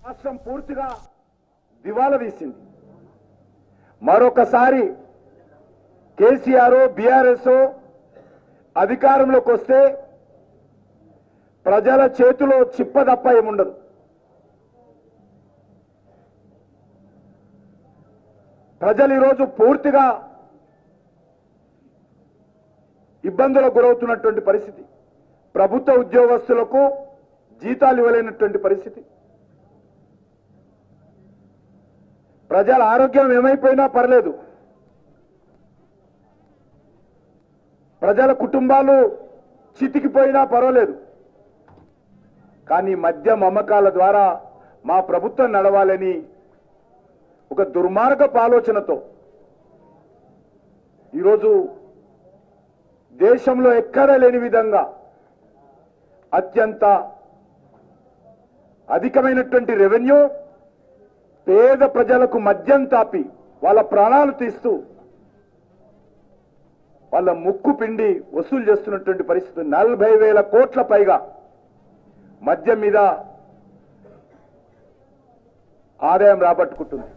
రాష్ట్రం పూర్తిగా దివాలా తీసింది మరొకసారి కేసీఆర్ బీఆర్ఎస్ అధికారంలోకి వస్తే ప్రజల చేతిలో చిప్ప తప్ప ఏముండదు ప్రజలు ఈరోజు పూర్తిగా ఇబ్బందులకు గురవుతున్నటువంటి పరిస్థితి ప్రభుత్వ ఉద్యోగస్తులకు జీతాలు ఇవ్వలేనటువంటి పరిస్థితి ప్రజల ఆరోగ్యం ఏమైపోయినా పర్లేదు ప్రజల కుటుంబాలు చితికిపోయినా పర్వాలేదు కానీ మద్యం అమ్మకాల ద్వారా మా ప్రభుత్వం నడవాలని ఒక దుర్మార్గపు ఆలోచనతో ఈరోజు దేశంలో ఎక్కడా లేని విధంగా అత్యంత అధికమైనటువంటి రెవెన్యూ పేద ప్రజలకు మద్యం తాపి వాళ్ళ ప్రాణాలు తీస్తూ వాళ్ళ ముక్కు పిండి వసూలు చేస్తున్నటువంటి పరిస్థితి నలభై వేల కోట్ల పైగా మద్యం మీద ఆదాయం రాబట్టుకుంటుంది